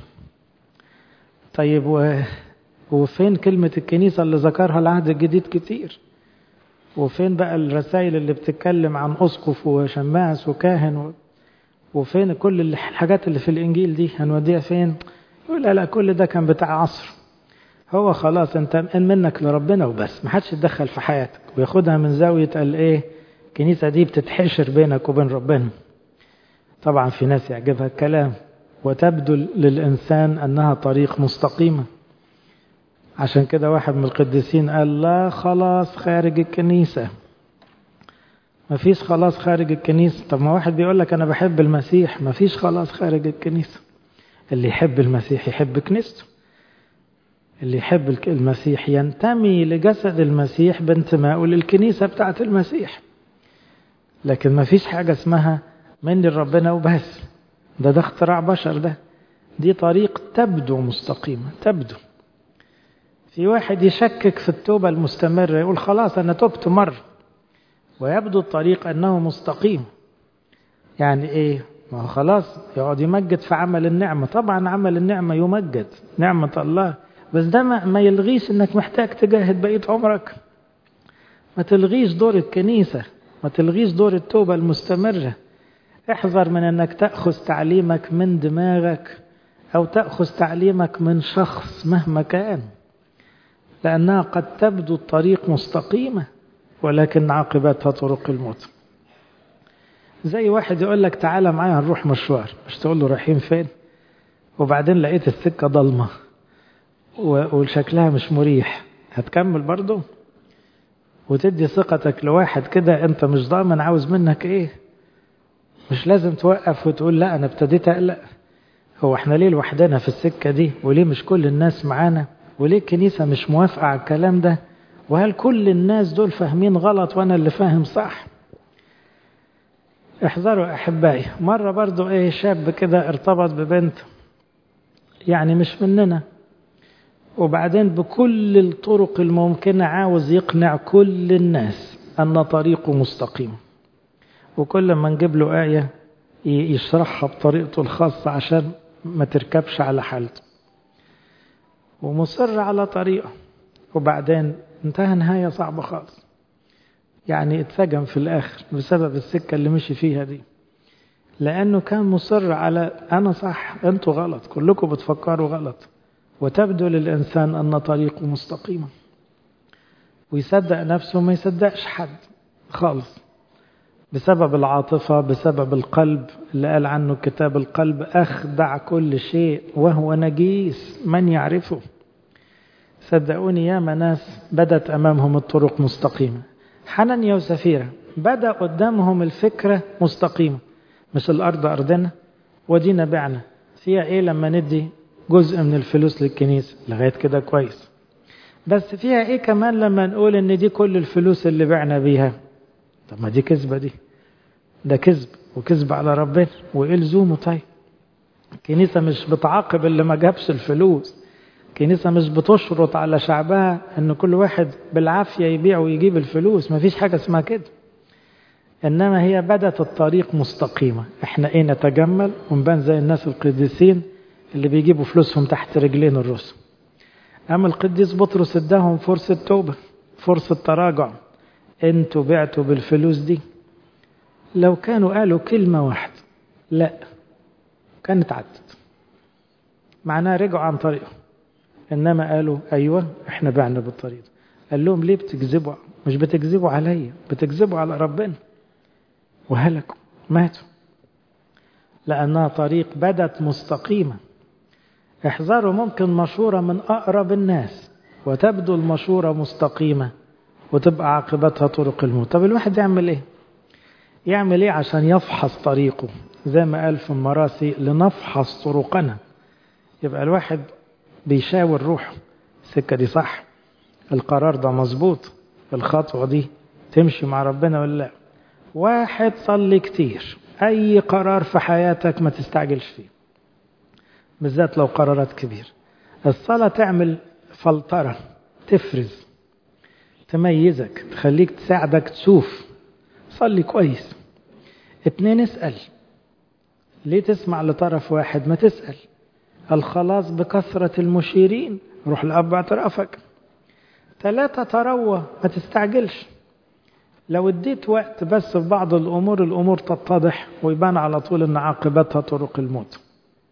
طيب و... وفين كلمة الكنيسة اللي ذكرها العهد الجديد كتير وفين بقى الرسائل اللي بتتكلم عن أسقف وشماس وكاهن و... وفين كل الحاجات اللي في الإنجيل دي هنوديها فين يقول لا لا كل ده كان بتاع عصر هو خلاص انت مئن منك لربنا وبس ما حدش يتدخل في حياتك وياخدها من زاوية قال ايه الكنيسة دي بتتحشر بينك وبين ربنا طبعا في ناس يعجبها الكلام وتبدو للإنسان أنها طريق مستقيمة عشان كده واحد من القديسين قال لا خلاص خارج الكنيسة ما فيش خلاص خارج الكنيسة طب ما واحد بيقول لك أنا بحب المسيح ما فيش خلاص خارج الكنيسة اللي يحب المسيح يحب كنيسته اللي يحب المسيح ينتمي لجسد المسيح بانتمائه للكنيسة بتاعة المسيح لكن ما فيش حاجة اسمها مني ربنا وبس ده ده اختراع بشر ده دي طريق تبدو مستقيمة تبدو في واحد يشكك في التوبة المستمرة يقول خلاص أنا تبت مرة ويبدو الطريق أنه مستقيم يعني إيه ما هو خلاص يقعد يمجد في عمل النعمة طبعا عمل النعمة يمجد نعمة الله بس ده ما يلغيش انك محتاج تجاهد بقية عمرك ما تلغيش دور الكنيسة ما تلغيش دور التوبة المستمرة احذر من انك تأخذ تعليمك من دماغك او تأخذ تعليمك من شخص مهما كان لأنها قد تبدو الطريق مستقيمة ولكن عاقبتها طرق الموت زي واحد يقول لك تعالى معايا هنروح مشوار مش تقول له رايحين فين وبعدين لقيت السكة ضلمة وشكلها مش مريح هتكمل برضه وتدي ثقتك لواحد كده انت مش ضامن عاوز منك ايه مش لازم توقف وتقول لا انا ابتديت اقلق هو احنا ليه لوحدنا في السكة دي وليه مش كل الناس معانا وليه الكنيسة مش موافقة على الكلام ده وهل كل الناس دول فاهمين غلط وانا اللي فاهم صح احذروا احبائي مرة برضو ايه شاب كده ارتبط ببنت يعني مش مننا وبعدين بكل الطرق الممكنة عاوز يقنع كل الناس أن طريقه مستقيم وكل ما نجيب له آية يشرحها بطريقته الخاصة عشان ما تركبش على حالته ومصر على طريقه وبعدين انتهى نهاية صعبة خالص يعني اتسجن في الآخر بسبب السكة اللي مشي فيها دي لأنه كان مصر على أنا صح أنتوا غلط كلكم بتفكروا غلط وتبدو للإنسان أن طريقه مستقيمة ويصدق نفسه ما يصدقش حد خالص بسبب العاطفة بسبب القلب اللي قال عنه كتاب القلب أخدع كل شيء وهو نجيس من يعرفه صدقوني يا ناس بدت أمامهم الطرق مستقيمة حنانيا وسفيرة بدأ قدامهم الفكرة مستقيمة مش الأرض أرضنا ودينا بعنا فيها إيه لما ندي جزء من الفلوس للكنيسة لغاية كده كويس بس فيها إيه كمان لما نقول إن دي كل الفلوس اللي بعنا بيها طب ما دي كذبة دي ده كذب وكذب على ربنا وإيه لزومه طيب الكنيسة مش بتعاقب اللي ما جابش الفلوس الكنيسة مش بتشرط على شعبها ان كل واحد بالعافية يبيع ويجيب الفلوس ما فيش حاجة اسمها كده انما هي بدت الطريق مستقيمة احنا ايه نتجمل ونبان زي الناس القديسين اللي بيجيبوا فلوسهم تحت رجلين الرسل اما القديس بطرس اداهم فرصة توبة فرصة تراجع انتوا بعتوا بالفلوس دي لو كانوا قالوا كلمة واحدة لا كانت عدت معناها رجعوا عن طريقهم انما قالوا ايوه احنا بعنا بالطريق ده قال لهم ليه بتكذبوا مش بتكذبوا عليا بتكذبوا على ربنا وهلكوا ماتوا لانها طريق بدت مستقيمه احذروا ممكن مشوره من اقرب الناس وتبدو المشوره مستقيمه وتبقى عاقبتها طرق الموت طب الواحد يعمل ايه يعمل ايه عشان يفحص طريقه زي ما قال في المراسي لنفحص طرقنا يبقى الواحد بيشاور روحه السكة دي صح القرار ده مظبوط الخطوة دي تمشي مع ربنا ولا لا واحد صلي كتير أي قرار في حياتك ما تستعجلش فيه بالذات لو قرارات كبير الصلاة تعمل فلترة تفرز تميزك تخليك تساعدك تشوف صلي كويس اتنين اسأل ليه تسمع لطرف واحد ما تسأل الخلاص بكثرة المشيرين روح لأب اعترافك ثلاثة تروى ما تستعجلش لو اديت وقت بس في بعض الأمور الأمور تتضح ويبان على طول أن عاقبتها طرق الموت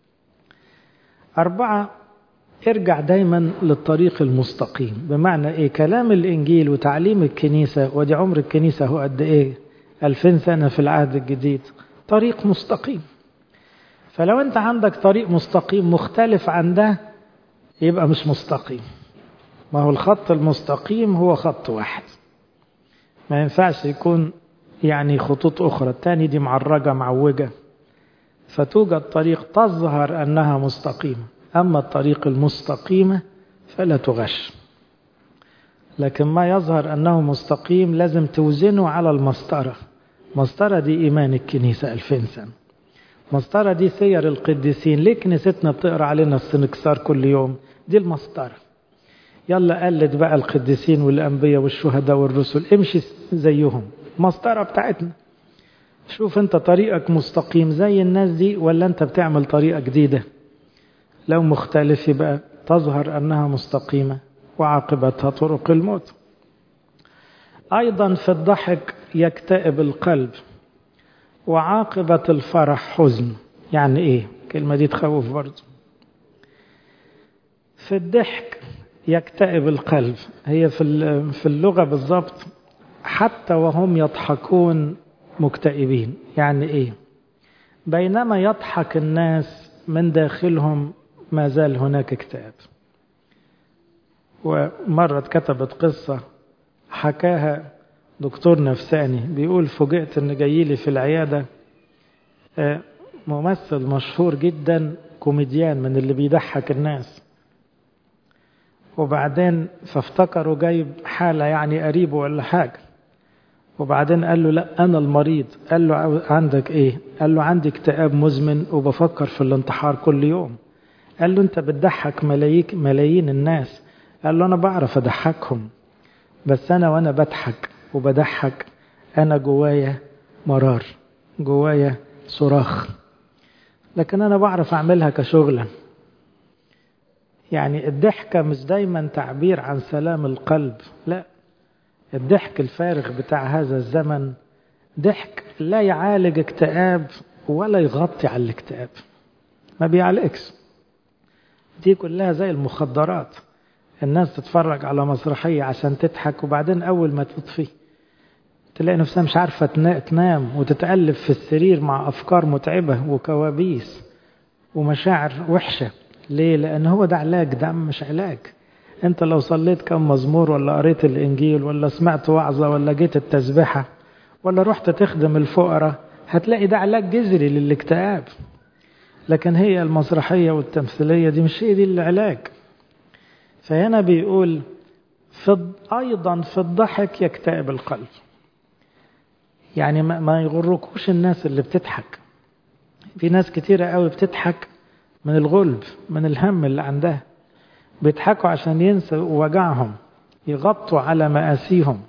أربعة ارجع دايما للطريق المستقيم بمعنى ايه كلام الانجيل وتعليم الكنيسة ودي عمر الكنيسة هو قد ايه الفين سنة في العهد الجديد طريق مستقيم فلو انت عندك طريق مستقيم مختلف عن ده يبقى مش مستقيم ما هو الخط المستقيم هو خط واحد ما ينفعش يكون يعني خطوط أخرى التاني دي معرجة معوجة فتوجد طريق تظهر أنها مستقيمة أما الطريق المستقيمة فلا تغش لكن ما يظهر أنه مستقيم لازم توزنه على المسطرة مسطرة دي إيمان الكنيسة ألفين سنة مسطرة دي سير القديسين ليه كنيستنا بتقرأ علينا السنكسار كل يوم دي المسطرة يلا قلد بقى القديسين والأنبياء والشهداء والرسل امشي زيهم مسطرة بتاعتنا شوف انت طريقك مستقيم زي الناس دي ولا انت بتعمل طريقة جديدة لو مختلف يبقى تظهر أنها مستقيمة وعاقبتها طرق الموت أيضا في الضحك يكتئب القلب وعاقبة الفرح حزن يعني إيه كلمة دي تخوف برضه في الضحك يكتئب القلب هي في في اللغة بالضبط حتى وهم يضحكون مكتئبين يعني إيه بينما يضحك الناس من داخلهم ما زال هناك اكتئاب ومرة كتبت قصة حكاها دكتور نفساني بيقول فوجئت ان جايلي في العيادة ممثل مشهور جدا كوميديان من اللي بيضحك الناس وبعدين فافتكروا جايب حالة يعني قريبه ولا حاجة وبعدين قال له لا أنا المريض قال له عندك إيه قال له عندي اكتئاب مزمن وبفكر في الانتحار كل يوم قال له أنت بتضحك ملايك ملايين الناس قال له أنا بعرف أضحكهم بس أنا وأنا بضحك وبضحك أنا جوايا مرار جوايا صراخ لكن أنا بعرف أعملها كشغلة يعني الضحكة مش دايما تعبير عن سلام القلب لا الضحك الفارغ بتاع هذا الزمن ضحك لا يعالج اكتئاب ولا يغطي على الاكتئاب ما بيعالجش دي كلها زي المخدرات الناس تتفرج على مسرحية عشان تضحك وبعدين أول ما تطفي تلاقي نفسها مش عارفة تنام وتتألف في السرير مع أفكار متعبة وكوابيس ومشاعر وحشة ليه؟ لأن هو ده علاج ده مش علاج أنت لو صليت كم مزمور ولا قريت الإنجيل ولا سمعت وعظة ولا جيت التسبحة ولا رحت تخدم الفقراء هتلاقي ده علاج جذري للاكتئاب لكن هي المسرحية والتمثيلية دي مش هي دي العلاج فهنا بيقول في أيضا في الضحك يكتئب القلب يعني ما يغركوش الناس اللي بتضحك في ناس كتيرة قوي بتضحك من الغلب من الهم اللي عندها بيضحكوا عشان ينسوا وجعهم يغطوا على مآسيهم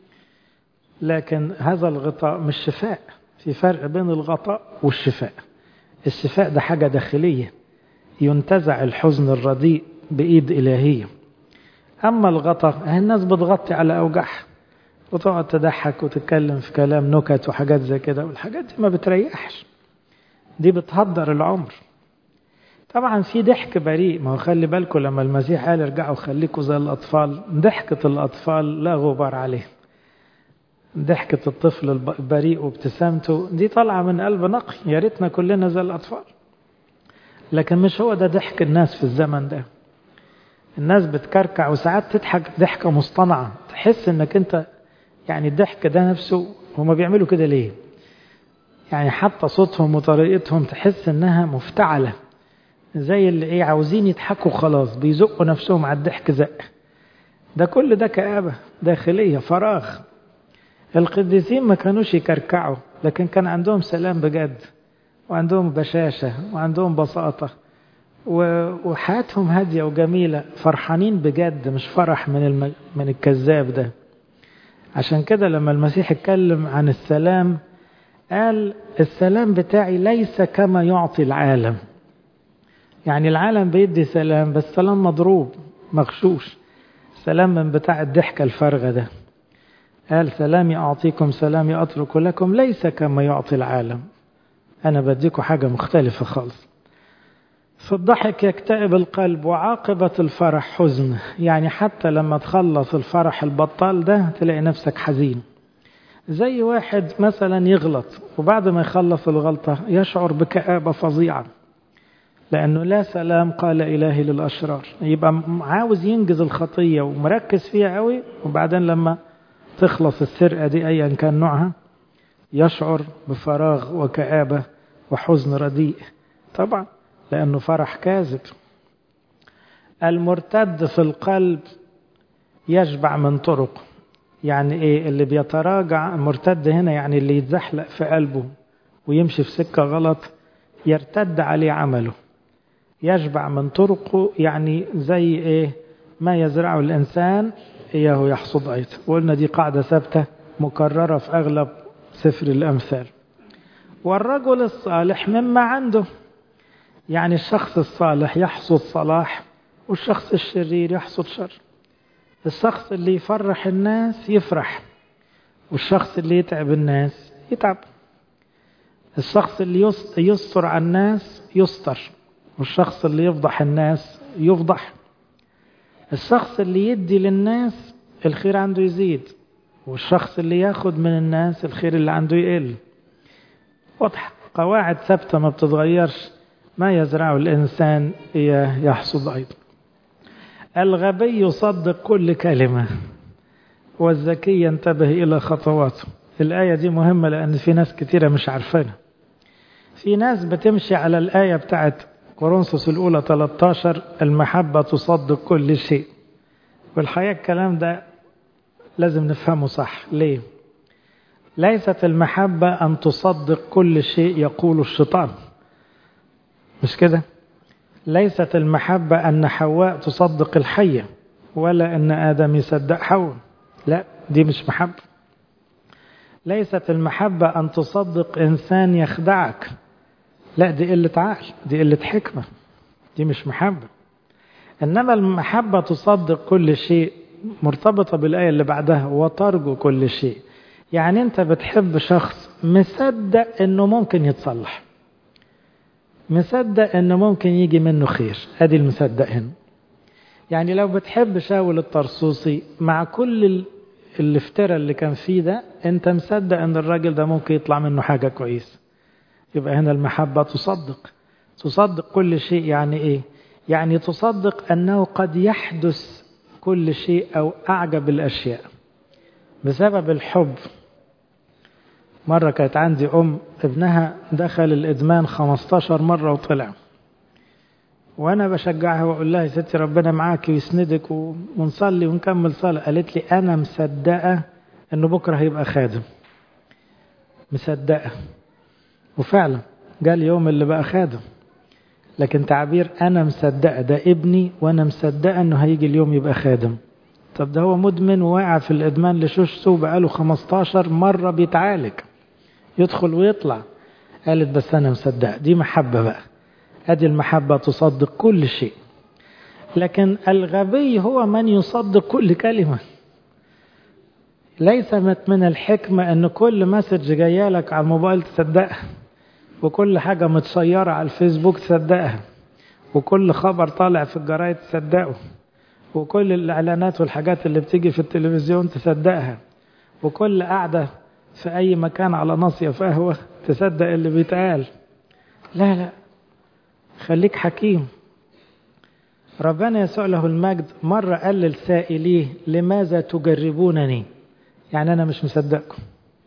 لكن هذا الغطاء مش شفاء في فرق بين الغطاء والشفاء الشفاء ده حاجة داخلية ينتزع الحزن الرديء بإيد إلهية أما الغطاء الناس بتغطي على أوجاعها وتقعد تضحك وتتكلم في كلام نكت وحاجات زي كده والحاجات دي ما بتريحش دي بتهدر العمر طبعا في ضحك بريء ما هو خلي بالكم لما المسيح قال ارجعوا خليكم زي الأطفال ضحكة الأطفال لا غبار عليه ضحكة الطفل البريء وابتسامته دي طالعة من قلب نقي يا ريتنا كلنا زي الأطفال لكن مش هو ده ضحك الناس في الزمن ده الناس بتكركع وساعات تضحك ضحكة مصطنعة تحس انك انت يعني الضحك ده نفسه هما بيعملوا كده ليه يعني حتى صوتهم وطريقتهم تحس انها مفتعلة زي اللي ايه عاوزين يضحكوا خلاص بيزقوا نفسهم على الضحك زق ده كل ده كآبة داخلية فراغ القديسين ما كانوش يكركعوا لكن كان عندهم سلام بجد وعندهم بشاشة وعندهم بساطة وحياتهم هادية وجميلة فرحانين بجد مش فرح من الم... من الكذاب ده عشان كده لما المسيح اتكلم عن السلام قال السلام بتاعي ليس كما يعطي العالم يعني العالم بيدي سلام بس سلام مضروب مغشوش سلام من بتاع الضحكة الفارغة ده قال سلامي أعطيكم سلامي أترك لكم ليس كما يعطي العالم أنا بديكم حاجة مختلفة خالص في الضحك يكتئب القلب وعاقبة الفرح حزن يعني حتى لما تخلص الفرح البطال ده تلاقي نفسك حزين زي واحد مثلا يغلط وبعد ما يخلص الغلطة يشعر بكآبة فظيعة لأنه لا سلام قال إلهي للأشرار يبقى عاوز ينجز الخطية ومركز فيها قوي وبعدين لما تخلص السرقة دي أيا كان نوعها يشعر بفراغ وكآبة وحزن رديء طبعا لأنه فرح كاذب المرتد في القلب يشبع من طرق يعني ايه اللي بيتراجع مرتد هنا يعني اللي يتزحلق في قلبه ويمشي في سكة غلط يرتد عليه عمله يشبع من طرقه يعني زي ايه ما يزرعه الانسان اياه يحصد ايضا وقلنا دي قاعدة ثابتة مكررة في اغلب سفر الامثال والرجل الصالح مما عنده يعني الشخص الصالح يحصد صلاح والشخص الشرير يحصد شر الشخص اللي يفرح الناس يفرح والشخص اللي يتعب الناس يتعب الشخص اللي يستر على الناس يستر والشخص اللي يفضح الناس يفضح الشخص اللي يدي للناس الخير عنده يزيد والشخص اللي ياخد من الناس الخير اللي عنده يقل واضح قواعد ثابتة ما بتتغيرش ما يزرعه الإنسان يحصد أيضا الغبي يصدق كل كلمة والذكي ينتبه إلى خطواته الآية دي مهمة لأن في ناس كتيرة مش عارفينها في ناس بتمشي على الآية بتاعت كورنثوس الأولى 13 المحبة تصدق كل شيء والحقيقة الكلام ده لازم نفهمه صح ليه ليست المحبة أن تصدق كل شيء يقول الشيطان مش كده ليست المحبة أن حواء تصدق الحية ولا أن آدم يصدق حواء لا دي مش محبة ليست المحبة أن تصدق إنسان يخدعك لا دي قلة عقل دي قلة حكمة دي مش محبة إنما المحبة تصدق كل شيء مرتبطة بالآية اللي بعدها وترجو كل شيء يعني أنت بتحب شخص مصدق إنه ممكن يتصلح مصدق إنه ممكن يجي منه خير أدي المصدق هنا يعني لو بتحب شاول الطرسوسي مع كل الافتراء اللي كان فيه ده انت مصدق ان الراجل ده ممكن يطلع منه حاجة كويسة يبقى هنا المحبة تصدق تصدق كل شيء يعني ايه يعني تصدق انه قد يحدث كل شيء او اعجب الاشياء بسبب الحب مرة كانت عندي ام ابنها دخل الادمان 15 مرة وطلع وانا بشجعها واقول لها يا ستي ربنا معاك ويسندك ونصلي ونكمل صلاه قالت لي انا مصدقه انه بكره هيبقى خادم مصدقه وفعلا جاء اليوم اللي بقى خادم لكن تعبير انا مصدقه ده ابني وانا مصدقه انه هيجي اليوم يبقى خادم طب ده هو مدمن وواقع في الادمان لشوشته بقاله 15 مره بيتعالج يدخل ويطلع قالت بس انا مصدقه دي محبه بقى هذه المحبة تصدق كل شيء لكن الغبي هو من يصدق كل كلمة ليس من الحكمة أن كل مسج جاية لك على الموبايل تصدقها وكل حاجة متشيرة على الفيسبوك تصدقها وكل خبر طالع في الجرايد تصدقه وكل الإعلانات والحاجات اللي بتيجي في التلفزيون تصدقها وكل قعدة في أي مكان على ناصية في قهوة تصدق اللي بيتقال لا لا خليك حكيم ربنا يسوع له المجد مرة قال للسائليه لماذا تجربونني يعني أنا مش مصدقكم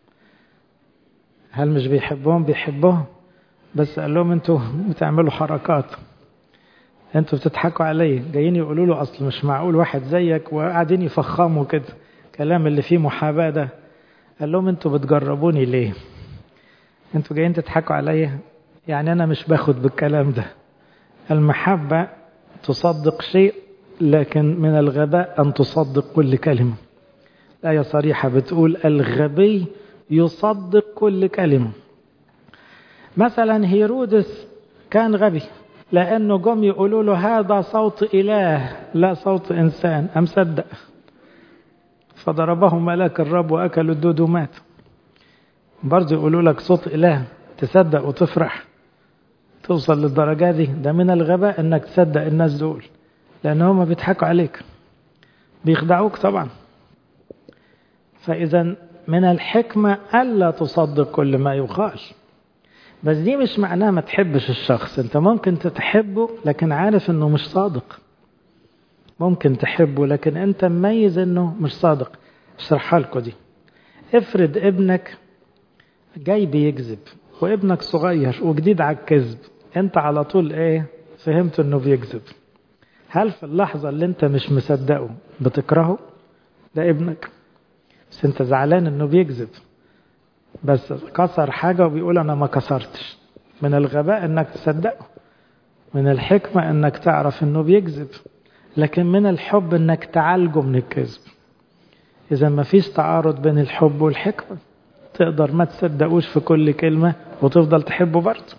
هل مش بيحبهم بيحبهم بس قال لهم انتوا بتعملوا حركات انتوا بتضحكوا عليا جايين يقولوا له اصل مش معقول واحد زيك وقاعدين يفخموا كده كلام اللي فيه محاباه ده قال لهم انتوا بتجربوني ليه انتوا جايين تضحكوا عليا يعني انا مش باخد بالكلام ده المحبة تصدق شيء لكن من الغباء أن تصدق كل كلمة الآية صريحة بتقول الغبي يصدق كل كلمة مثلا هيرودس كان غبي لأنه جم يقولوا له هذا صوت إله لا صوت إنسان أم صدق فضربه ملاك الرب وأكلوا الدود ومات برضه يقولوا لك صوت إله تصدق وتفرح توصل للدرجة دي ده من الغباء انك تصدق الناس دول لان هم بيضحكوا عليك بيخدعوك طبعا فاذا من الحكمة ألا تصدق كل ما يقال بس دي مش معناها ما تحبش الشخص انت ممكن تحبه لكن عارف انه مش صادق ممكن تحبه لكن انت مميز انه مش صادق اشرحها لكم دي افرض ابنك جاي بيكذب وابنك صغير وجديد على الكذب انت على طول ايه فهمت انه بيكذب هل في اللحظة اللي انت مش مصدقه بتكرهه ده ابنك بس انت زعلان انه بيكذب بس كسر حاجة وبيقول انا ما كسرتش من الغباء انك تصدقه من الحكمة انك تعرف انه بيكذب لكن من الحب انك تعالجه من الكذب اذا ما فيش تعارض بين الحب والحكمة تقدر ما تصدقوش في كل كلمة وتفضل تحبه برضه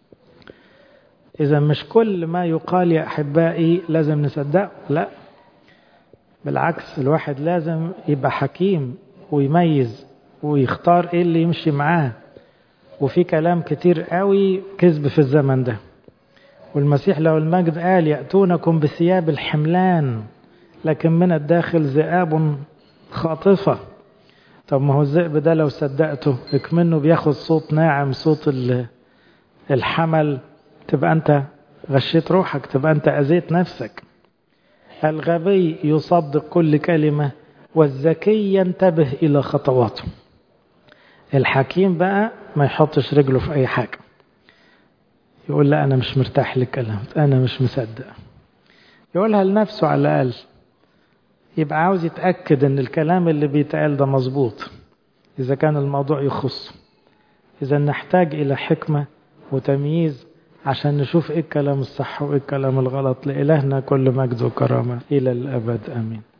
إذا مش كل ما يقال يا أحبائي لازم نصدقه لا بالعكس الواحد لازم يبقى حكيم ويميز ويختار ايه اللي يمشي معاه وفي كلام كتير قوي كذب في الزمن ده والمسيح لو المجد قال يأتونكم بثياب الحملان لكن من الداخل ذئاب خاطفة طب ما هو الذئب ده لو صدقته اكمنه بياخد صوت ناعم صوت الحمل تبقى انت غشيت روحك تبقى انت اذيت نفسك الغبي يصدق كل كلمة والذكي ينتبه إلى خطواته الحكيم بقى ما يحطش رجله في أي حاجة يقول لا أنا مش مرتاح للكلام أنا مش مصدق يقولها لنفسه على الأقل يبقى عاوز يتأكد أن الكلام اللي بيتقال ده مظبوط إذا كان الموضوع يخصه إذا نحتاج إلى حكمة وتمييز عشان نشوف إيه الكلام الصح وإيه الكلام الغلط لإلهنا كل مجد وكرامة إلى الأبد آمين